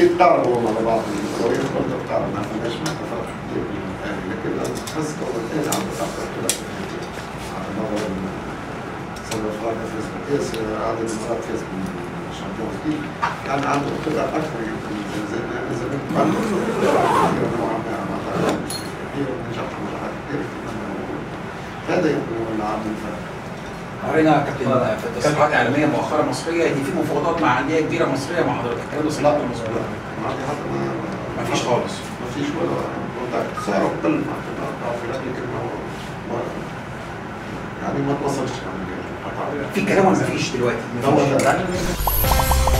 بيتقاربوا مع بعض المستويات برضه بتعرف ما فيناش ما فرق كتير بالثاني لكن تحس دولتين عم بتفكر كده على نظر سوف افريقيا فاز بالكاس عدد المرات فاز بالشامبيونز ليج كان عنده خبره اكثر يمكن زي ما زي ما عنده خبره نوعا ما مع كثير ونجح نجاحات كثير هذا يمكن هو اللي عامل الفرق قرينا كابتن في التصريحات الاعلاميه مؤخرا مصريه ان في مفاوضات مع انديه كبيره مصريه مع حضرتك الكلام ده صحيح ولا مظبوط؟ ما في حتى ما ما فيش خالص ما فيش ولا وضع سعره قل مع التعافيات لكن هو ما- يعني ما توصلش يعني في كلام ولا ما فيش دلوقتي؟ هو مفيش. ده